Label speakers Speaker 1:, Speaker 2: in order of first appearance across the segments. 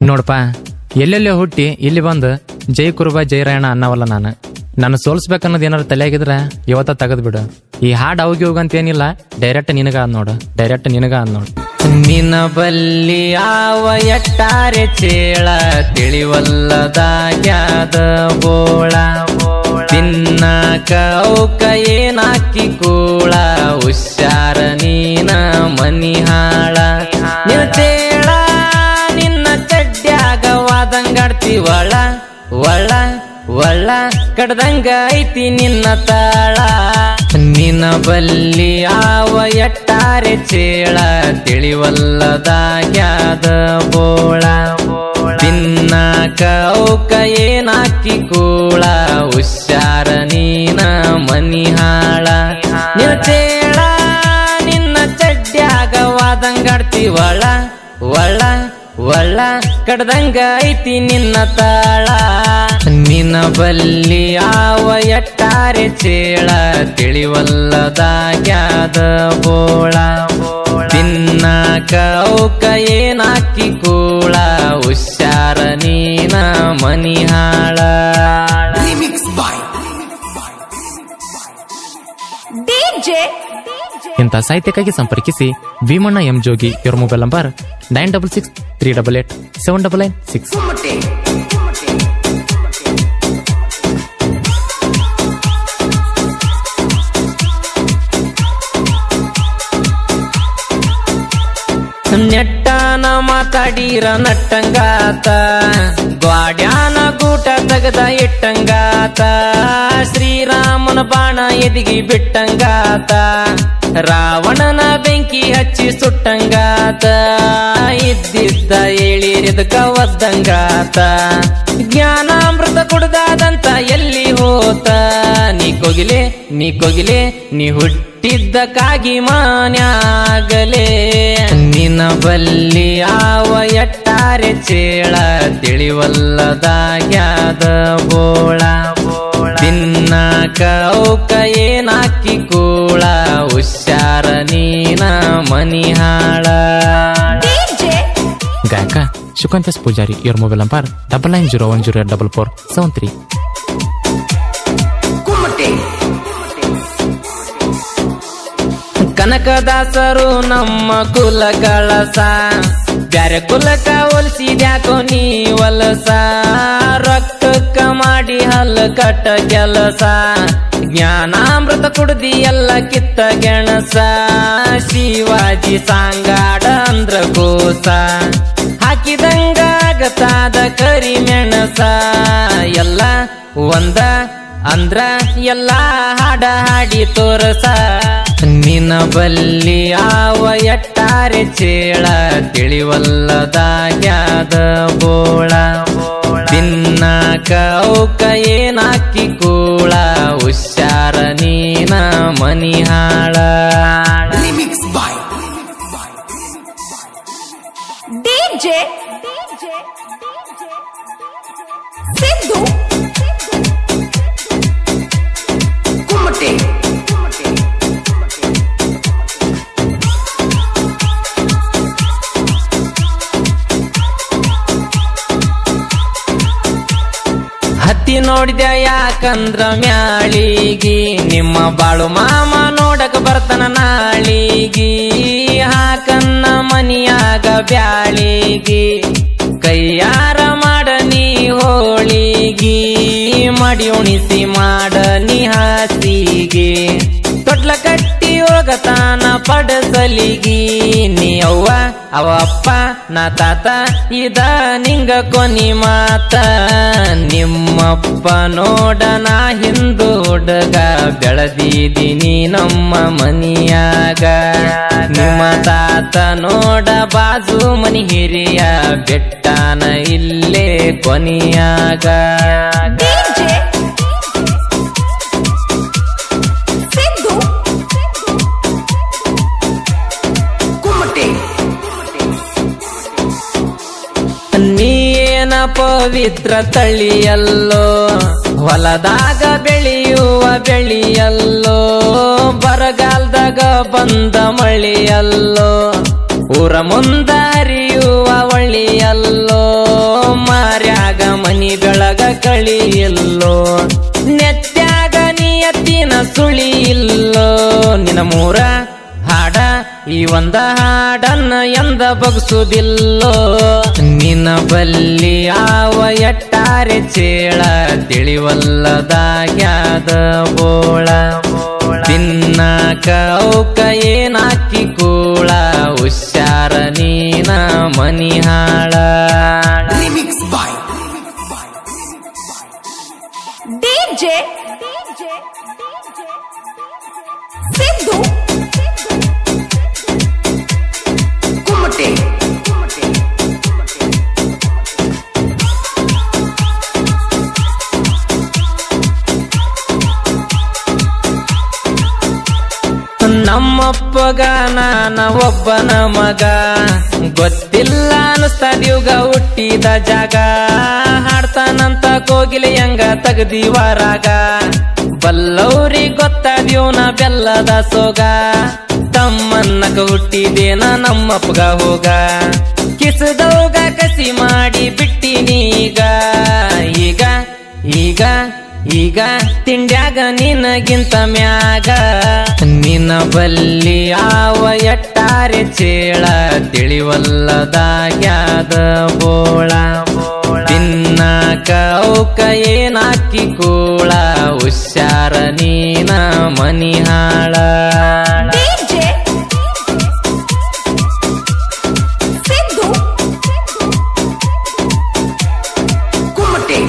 Speaker 1: ನೋಡಪ್ಪ ಎಲ್ಲೆಲ್ಲೋ ಹುಟ್ಟಿ ಇಲ್ಲಿ ಬಂದು ಜೈ ಕುರುಬ ಜೈರಾಯಣ ಅನ್ನವಲ್ಲ ನಾನು ನಾನು ಸೋಲ್ಸ್ಬೇಕನ್ನೋದು ಏನಾರು ತಲೆಯಾಗಿದ್ರೆ ಇವತ್ತ ತೆಗೆದು ಬಿಡು ಈ ಹಾಡು ಅವಿಗೆ ಹೋಗಂತ ಏನಿಲ್ಲ ಡೈರೆಕ್ಟ್ ನಿನಗ ಅದ್ ನೋಡು ಡೈರೆಕ್ಟ್ ನಿನಗ ಅದ್ ನೋಡು ನಿನ್ನ ಬಲ್ಲಿ ಆವ ಎಟ್ಟಾರೆ ಚೇಳ ತಿಳಿವಲ್ಲದಾಗ್ಯಾದ ಬೋಳ ತಿನ್ನಕ ಅವಕ ಏನಾಕಿ ಕೂಳ ಹುಷಾರ ನೀನ ಮನಿ ಹಾಳ ನಿನ್ನ ಚೇಳ ನಿನ್ನ ಚಡ್ಡ್ಯಾಗ ವಾದಂಗಾಡ್ತಿ ಒಳ ಒಳ ಒಳ್ಳ ಕಡ್ದಂಗ ಐತಿ ನಿನ್ನ ತಾಳ ನಿನ್ನ ಬಲ್ಲಿ ಆವ ಎಟ್ಟಾರೆ ಚೇಳ ತಿಳಿವಲ್ಲದಾಗ್ಯಾದ ಬೋಳ ತಿನ್ನಕ ಅವಕ ಏನಾಕಿ ಕೂಳ ಹುಷಾರ ನೀನ ಮನಿ ಹಾಳ ನಿನ್ನ ಚೇಳ ನಿನ್ನ ಚಡ್ಡ್ಯಾಗ ವಾದಂಗಾಡ್ತಿ ಒಳ ಒಳ ಒಳ್ಳ ಕಡ್ದಂಗ ಐತಿ ನಿನ್ನ ತಾಳ ನಿನ್ನ ಬಲ್ಲಿ ಆವ ಎಟ್ಟಾರೆ ಚೇಳ ತಿಳಿವಲ್ಲದಾಗ್ಯಾದ ಬೋಳ ತಿನ್ನಕ ಅವಕ ಏನಾಕಿ ಕೂಳ ಹುಷಾರ ನೀನ ಮನಿ ಹಾಳ
Speaker 2: DJ
Speaker 1: ಇಂಥ ಸಾಹಿತ್ಯಕ್ಕಾಗಿ ಸಂಪರ್ಕಿಸಿ ಭೀಮಣ್ಣ ಎಂ ಜೋಗಿ ಇವರ mobile number nine double six three double eight seven double nine six ನೆಟ್ಟಾನ ಮಾತಾಡೀರ ನಟ್ಟಂಗಾತ ಗ್ವಾಡ್ಯಾನ ಗೂಟ ತೆಗದ ಇಟ್ಟಂಗಾತ ಶ್ರೀರಾಮನ ಬಾಣ ಎದಿಗಿ ಬಿಟ್ಟಂಗಾತ ರಾವಣನ ಬೆಂಕಿ ಹಚ್ಚಿ ಸುಟ್ಟಂಗಾತ ಇದ್ದಿದ್ದ ಹೇಳಿರಿದಕ ಒದ್ದಂಗಾತ ಜ್ಞಾನಾಮೃತ ಕುಡ್ದಾದಂತ ಎಲ್ಲಿ ಹೋತ ನೀ ಕೊಗಿಲೆ ನೀ ಕೊಗಿಲೆ ನೀ ಹುಟ್ಟಿದ್ದಕ್ಕಾಗಿ ಮಾನ್ಯಾಗಲೇ ನಿನ್ನ ಬಲ್ಲಿ ಆವ ಎಟ್ಟಾರೆ ಚೇಳ ತಿಳಿವಲ್ಲದಾಗ್ಯಾದ ಬೋಳ ತಿನ್ನಕ ಅವಕ ಏನಾಕಿ ಕೂಳ ಹುಷಾರ ನೀನ ಮನಿ ಹಾಳ
Speaker 2: DJ
Speaker 1: ಗಾಯಕ ಶುಕಂತಸ್ ಪೂಜಾರಿ ಇವರ mobile number double nine zero one zero double four seven three ಕನಕದಾಸರು ನಮ್ಮ ಕುಲ ಕಳಸ ಬ್ಯಾರೆ ಕುಲಕ ಒಲಿಸಿದ್ಯಾಕೋ ನೀ ವಲಸ ರೊಕ್ಕಕ್ಕ ಮಾಡಿ ಹಲ್ಲ ಕಟ್ಟ ಕೆಲಸ ಜ್ಞಾನಾಮೃತ ಕುಡ್ದಿ ಎಲ್ಲ ಕಿತ್ತ ಗೆಣಸ ಶಿವಾಜಿ ಸಾಂಗಾಡ ಅಂದ್ರ ಕೋಸ ಹಾಕಿದಂಗ ಆಗತಾದ ಕರಿ ಮೆಣಸ ಎಲ್ಲ ಒಂದ ಅಂದ್ರ ಎಲ್ಲ ಹಾಡ ಹಾಡಿ ತೋರಸ ನಿನ್ನ ಬಲ್ಲಿ ಆವ ಎಟ್ಟಾರೆ ಚೇಳ ತಿಳಿವಲ್ಲದಾಗ್ಯಾದ ಬೋಳ ತಿನ್ನಕ ಅವಕ ಏನಾಕಿ ಕೂಳ ಹುಷಾರ ನೀನ ಮನಿ ಹಾಳ
Speaker 2: DJ ಸಿದ್ದು
Speaker 1: ಹತ್ತಿ ನೋಡಿದ ಯಾಕಂದ್ರ ಮ್ಯಾಳಿಗಿ ನಿಮ್ಮ ಬಾಳು ಮಾಮ ನೋಡಕ ಬರ್ತಾನ ನಾಳಿಗಿ ಹಾಕನ್ನ ಮನಿಯಾಗ ಬ್ಯಾಳಿಗಿ ಕೈಯಾರ ಮಾಡ ನೀ ಹೋಳಿಗಿ ಮಡಿ ಉಣಿಸಿ ಮಾಡ ನೀ ಹಾಸಿಗೆ ತೊಟ್ಲ ಕಟ್ಟಿ ಹೋಗತಾನ ಪಡಸಲಿಗಿ ನೀ ಅವ್ವ ಅವ ಅಪ್ಪ ನಾ ತಾತ ಇದ ನಿಂಗ ಕೊನಿ ಮಾತ ನಿಮ್ಮಪ್ಪ ನೋಡ ನಾ ಹಿಂದು ಹುಡುಗ ಬೆಳೆದಿದ್ದೀನಿ ನಮ್ಮ ಮನಿಯಾಗ ನಿಮ್ಮ ತಾತ ನೋಡ ಬಾಜು ಮನಿ ಹಿರಿಯ ಬೆಟ್ಟಾನ ಇಲ್ಲೇ ಕೊನಿಯಾಗ
Speaker 2: DJ ಸಿದ್ದು
Speaker 1: ನೀನ ಪವಿತ್ರ ತಳಿಯಲ್ಲೋ ಹೊಲದಾಗ ಬೆಳೆಯುವ ಬೆಳೆಯಲ್ಲೋ ಬರಗಾಲದಾಗ ಬಂದ ಮಳೆಯಲ್ಲೋ ಊರ ಮುಂದ ಹರಿಯುವ ಒಳಿಯಲ್ಲೋ
Speaker 3: ಬಲ್ಲಿ ಇಲ್ಲೋ ನೆತ್ಯಾಗ ನಿಯತ್ತಿನ ಸುಳಿ ಇಲ್ಲೋ ನಿನ್ನ ಮೂರ ಹಾಡ ಈ ಒಂದ ಹಾಡನ್ನ ಎಂದ ಬಗ್ಸುದಿಲ್ಲೋ ನಿನ್ನ ಬಲ್ಲಿ ಆವ ಎಟ್ಟಾರೆ ಚೇಳ ತಿಳಿವಲ್ಲದಾಗ್ಯಾದ ಬೋಳ ತಿನ್ನಾಕ ಅವಕ ಏನಾಕಿ ಕೂಳ ಹುಷಾರ ನೀನ ಮನಿ ಹಾಳ
Speaker 2: ಡಿಜೆ ಸಿದ್ದು ಕುಮಟೆ
Speaker 3: ನಮ್ಮಪ್ಪಗ ನಾನ ಒಬ್ಬನ ಮಗ ಗೊತ್ತಿಲ್ಲ ಅನಸ್ತದ್ಯುಗ ಹುಟ್ಟಿದ ಜಾಗ ಹಾಡ್ತಾನಂತ ಕೋಗಿಲೆ ಹೆಂಗ ತೆಗ್ದಿವರಾಗ ಬಲ್ಲವ್ರಿ ಗೊತ್ತದ್ಯೂನ ಬೆಲ್ಲದ ಸೋಗ ತಮ್ಮನ್ನಕ ಹುಟ್ಟಿದೇನ ನಮ್ಮಪ್ಪಗ ಹೋಗ ಕಿಸದೌಗ ಕಸಿ ಮಾಡಿ ಬಿಟ್ಟಿನೀಗ ಈಗ ಈಗ ಈಗ ತಿಂಡ್ಯಾಗ ನಿನಗಿಂತ ಮ್ಯಾಗ ನಿನ್ನ ಬಲ್ಲಿ ಆವ ಎಟ್ಟಾರೆ ಚೇಳ ತಿಳಿವಲ್ಲದಾಗ್ಯಾದ ಬೋಳ ತಿನ್ನಾಕ ಅವಕ ಏನಾಕಿ ಕೂಳ ಹುಷಾರ ನೀನ ಮನಿ ಹಾಳ
Speaker 2: ಡಿಜೆ ಸಿದ್ದು ಕುಮಟೆ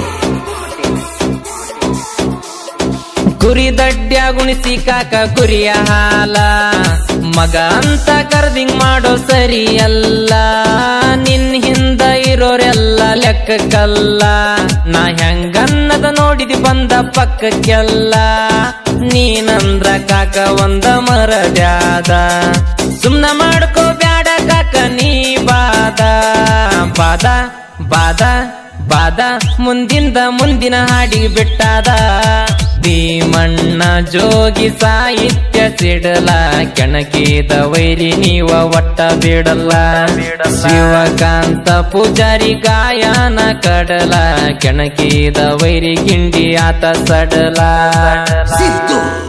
Speaker 3: ಕುರಿ ದಡ್ಡ್ಯ ಗುಣಿಸಿ ಕಾಕ ಕುರಿಯ ಹಾಲ ಮಗ ಅಂತ ಕರ್ದಿಂಗ್ ಮಾಡೋ ಸರಿಯಲ್ಲ ನಿನ್ ಹಿಂದ ಇರೋರೆಲ್ಲ ಲೆಕ್ಕಕ್ಕಲ್ಲ ನಾ ಹೆಂಗನ್ನದ ನೋಡಿದಿ ಬಂದ ಪಕ್ಕಕ್ಕೆಲ್ಲ ನೀನಂದ್ರ ಕಾಕ ಒಂದ ಮರದ್ಯಾದ ಸುಮ್ನ ಮಾಡ್ಕೋ ಬ್ಯಾಡ ಕಾಕ ನೀ ಬಾದ ಬಾದ ಬಾದ ಬಾದ ಮುಂದಿಂದ ಮುಂದಿನ ಹಾಡಿಗೆ ಬಿಟ್ಟಾದ ಭೀಮಣ್ಣ ಜೋಗಿ ಸಾಹಿತ್ಯ ಸಿಡಲ ಕೆಣಕಿದ ವೈರಿ ನೀವ ಒಟ್ಟ ಬಿಡಲ್ಲ ಶಿವಕಾಂತ ಪೂಜಾರಿ ಗಾಯನ ಕಡಲ ಕೆಣಕಿದ ವೈರಿ ಗಿಂಡಿ ಆತ ಸಡಲ
Speaker 4: ಸಿದ್ದು